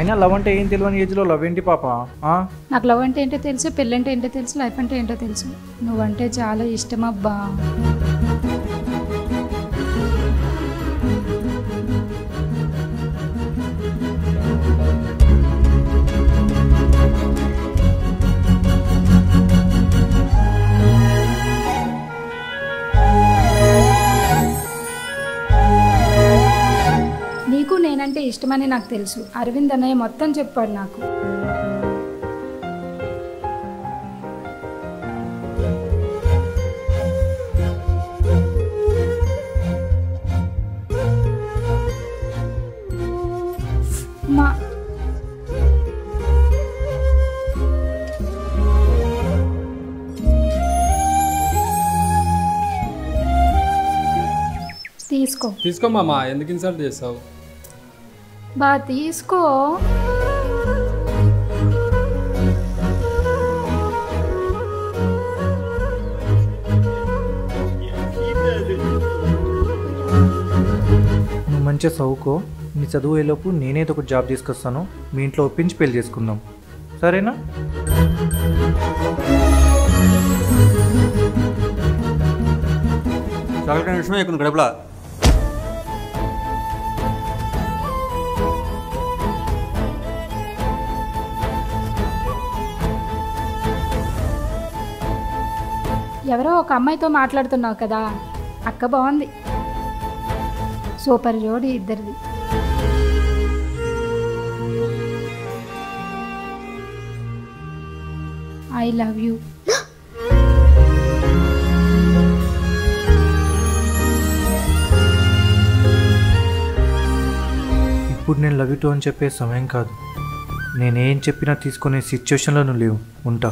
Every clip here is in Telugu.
అయినా లవ్ అంటే ఏం తెలియని ఏజ్లో లవ్ ఏంటి పాప ఆ? నాకు లవ్ అంటే ఏంటో తెలుసు పెళ్ళంటే ఏంటో తెలుసు లైఫ్ అంటే ఏంటో తెలుసు నువ్వంటే చాలా ఇష్టం అబ్బా నీకు నేనంటే ఇష్టమని నాకు తెలుసు అరవింద్ అన్నయ్య మొత్తం చెప్పాడు నాకు మా తీసుకో తీసుకో మామ ఎందుకు ఇన్సల్ట్ చేస్తావు బా తీసుకో నువ్వు మంచిగా చదువుకో నీ చదువు అయ్యేలోపు నేనేదో ఒక జాబ్ తీసుకొస్తాను మీ ఇంట్లో ఒప్పించి పెళ్లి చేసుకుందాం సరేనా చాక్లెట్ విషయమే ఎక్కువ గడపలా ఎవరో ఒక అమ్మాయితో మాట్లాడుతున్నావు కదా అక్క బాగుంది సూపర్ జోడి ఇద్దరిది ఐ లవ్ యూ ఇప్పుడు నేను లవ్ యూ టూ అని చెప్పే సమయం కాదు నేనేం చెప్పినా తీసుకునే సిచ్యువేషన్లో నువ్వు లేవు ఉంటా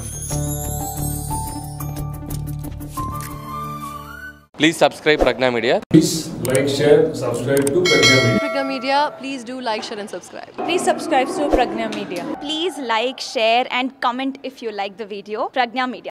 Please subscribe Pragna Media. Please like, share, subscribe to Pragya Media. Pragya Media, please do like, share, and subscribe. Please subscribe to Pragna Media. Please like, share, and comment if you like the video. Pragna Media.